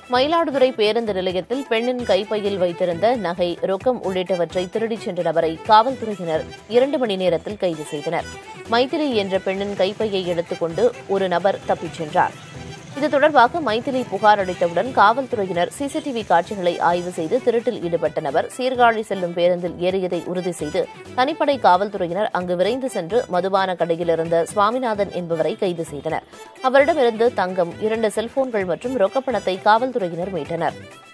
மயிலாடுதுறை பேருந்து நிலையத்தில் பெண்ணின் கைப்பையில் வைத்திருந்த நகை ரொக்கம் உள்ளிட்டவற்றை திருடிச் சென்ற நபரை காவல்துறையினர் இரண்டு மணி நேரத்தில் கைது செய்தனர் மைத்திரி என்ற பெண்ணின் கைப்பையை எடுத்துக்கொண்டு ஒரு நபர் தப்பிச் சென்றார் இது தொடர்பாக மைத்திரி புகார் அளித்தவுடன் காவல்துறையினர் சிசிடிவி காட்சிகளை ஆய்வு செய்து திருட்டில் ஈடுபட்ட நபர் சீர்காழி செல்லும் பேருந்தில் ஏறியதை உறுதி செய்து தனிப்படை காவல்துறையினர் அங்கு விரைந்து சென்று மதுபான கடையில் இருந்த சுவாமிநாதன் என்பவரை கைது செய்தனர் அவரிடமிருந்து தங்கம் இரண்டு செல்போன்கள் மற்றும் ரொக்கப்பணத்தை காவல்துறையினர் மீட்டனர்